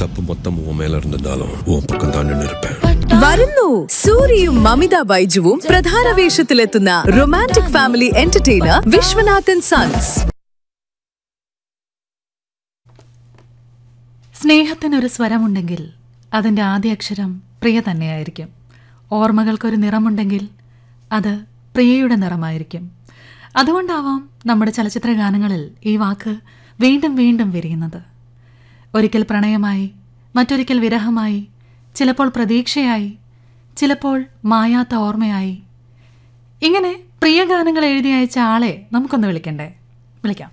தப்பு மொத்தம் உன் மேல இருந்திருந்தாலும் உன் பக்கம் தான் நின்று இருப்பேன் വരുന്നു സൂര്യയും മമിത ബൈജുവും പ്രധാന വേഷത്തിലെത്തുന്ന romantic family entertainer Viswanathan sons സ്നേഹത്തിനൊരു സ്വരമുണ്ടെങ്കിൽ അതിൻ്റെ ആദ്യ അക്ഷരം പ്രിയ തന്നെയായിരിക്കും ഓർമ്മകൾക്കൊരു നിറമുണ്ടെങ്കിൽ അത് പ്രിയയുടെ നിറമായിരിക്കും അതുകൊണ്ടാവാം നമ്മുടെ ചലച്ചിത്ര ഗാനങ്ങളിൽ ഈ വാക്ക് വീണ്ടും വീണ്ടും വിരിയുന്നത് ഒരിക്കൽ പ്രണയമായി മറ്റൊരിക്കൽ വിരഹമായി ചിലപ്പോൾ പ്രതീക്ഷയായി ചിലപ്പോൾ മായാത്ത ഓർമ്മയായി ഇങ്ങനെ പ്രിയ ഗാനങ്ങൾ എഴുതി അയച്ച ആളെ നമുക്കൊന്ന് വിളിക്കണ്ടേ വിളിക്കാം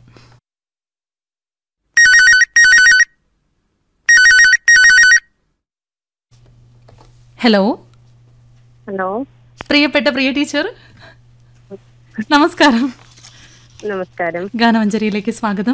ഹലോ ഹലോ പ്രിയപ്പെട്ട പ്രിയ ടീച്ചർ നമസ്കാരം നമസ്കാരം ഗാനമഞ്ജരിയിലേക്ക് സ്വാഗതം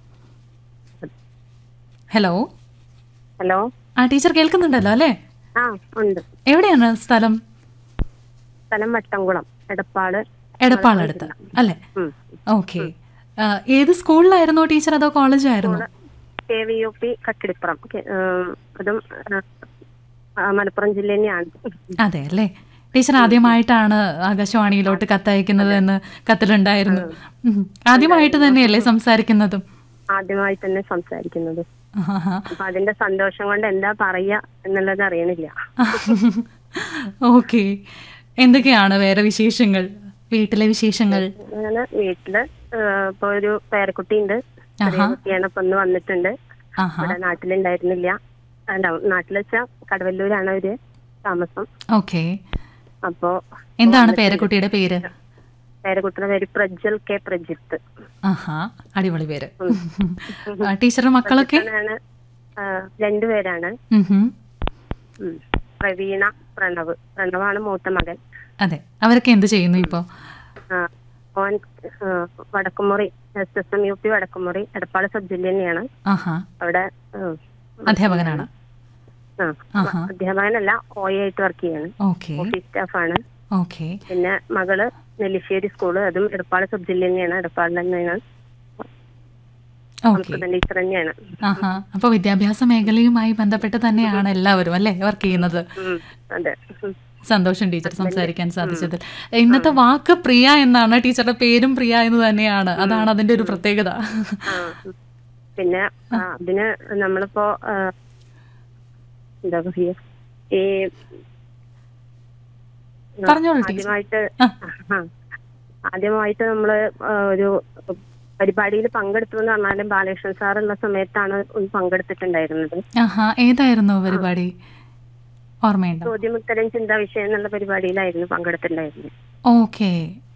ഹലോ ഹലോ ആ ടീച്ചർ കേൾക്കുന്നുണ്ടല്ലോ അല്ലേ ആ ഉണ്ട് എവിടെയാണ് സ്ഥലം സ്ഥലം വട്ടംകുളം എടപ്പാട് എടപ്പാളടുത്ത് അല്ലേ ഉം. ഓക്കെ ഏത് സ്കൂളിലായിരുന്നോ ടീച്ചർ അതോ കോളേജായിരുന്നോ K V U P Kakkidippuram കെ- ഏം, അതും ആ, ആ, മലപ്പുറം ജില്ല തന്നെയാണ് അതെ അല്ലേ ടീച്ചർ ആദ്യമായിട്ടാണ് ആകാശവാണിയിലോട്ട് കത്തയക്കുന്നത് എന്ന് കത്തിലുണ്ടായിരുന്നു ഉം. ആദ്യമായിട്ട് തന്നെയല്ലേ സംസാരിക്കുന്നതും ആദ്യമായി തന്നെ സംസാരിക്കുന്നത് ആഹാ. അപ്പൊ അതിന്റെ സന്തോഷം കൊണ്ട് എന്താ പറയാ എന്നുള്ളത് അറിയണില്ല ഓക്കെ എന്തൊക്കെയാണ് വേറെ വിശേഷങ്ങൾ വീട്ടിലെ വിശേഷങ്ങൾ അങ്ങനെ വീട്ടില് ഏ, ഇപ്പൊ ഒരു പേരക്കുട്ടി ഉണ്ട് ചെറിയ ആഹാ. കുട്ടിയാണ് ഇപ്പൊ ഒന്ന് വന്നിട്ടുണ്ട് ആഹാ ഇവിടെ നാട്ടിലുണ്ടായിരുന്നില്ല അല്ല നാട്ടിൽ വെച്ചാ കടവല്ലൂരാണ് അവര് താമസം ഓക്കെ അപ്പോ എന്താണ് പേരക്കുട്ടിയുടെ പേര് പേരക്കുട്ടിയുടെ പേര് പ്രജ്വൽ കെ പ്രജിത്ത് ആഹാ അടിപൊളി പേര് ആ, ടീച്ചറുടെ മക്കളൊക്കെ ആണ് രണ്ടുപേരാണ് ഉം ഹും. ഉം. പ്രവീണ പ്രണവ് പ്രണവാണ് മൂത്ത മകൻ അതെ അവരൊക്കെ എന്ത് ചെയ്യുന്നു ഇപ്പോ ആ, ഓൻ ആ, Vadakkumuri S S M U P Vadakkumuri Edappad sub ജില്ല തന്നെയാണ് ആഹാ അവിടെ ഉം, അധ്യാപകനാണ് ആ, ആഹാ. അധ്യാപകനല്ല ഒ ആയിട്ട് വർക്ക് ചെയ്യാണ് ഓക്കെ ഓഫീസ് സ്റ്റാഫാണ് ഓക്കെ പിന്നെ മകള് നെല്ലിശ്ശേരി സ്കൂള് അതും എടപ്പാട് സബ് ജില്ല തന്നെയാണ് എടപ്പാട് തന്നെയാണ് ഓക്കെ സംസ്കൃതം ടീച്ചർ തന്നെയാണ് ആഹാ അപ്പൊ വിദ്യാഭ്യാസ മേഖലയുമായി ബന്ധപ്പെട്ട് തന്നെയാണ് എല്ലാവരും അല്ലേ വർക്ക് ചെയ്യുന്നത് ഉം, അതെ ഉം. സന്തോഷം ടീച്ചർ സംസാരിക്കാൻ സാധിച്ചതിൽ ഇന്നത്തെ വാക്ക് പ്രിയ എന്നാണ് ടീച്ചറുടെ പേരും പ്രിയ എന്ന് തന്നെയാണ് അതാണ് അതിന്റെ ഒരു പ്രത്യേകത ആ, ഉം. പിന്നെ ആ, അതിന് നമ്മളിപ്പോ ആ, എന്താ പറയാ ഈ പറഞ്ഞോളൂ ടീച്ചർ ആദ്യമായിട്ട് ആ. ആ, ആദ്യമായിട്ട് നമ്മള് ആ, ഒരു പരിപാടിയിൽ പങ്കെടുത്തു എന്ന് പറഞ്ഞാലും ബാലകൃഷ്ണൻ സാറുള്ള സമയത്താണ് ഒന്ന് പങ്കെടുത്തിട്ടുണ്ടായിരുന്നത് ആഹാ ഏതായിരുന്നു പരിപാടി ഓർമ്മയുണ്ടോ ചോദ്യമുത്തരം ചിന്താ വിഷയം എന്നുള്ള പരിപാടിയിലായിരുന്നു പങ്കെടുത്തിട്ടുണ്ടായിരുന്നത് ഓക്കെ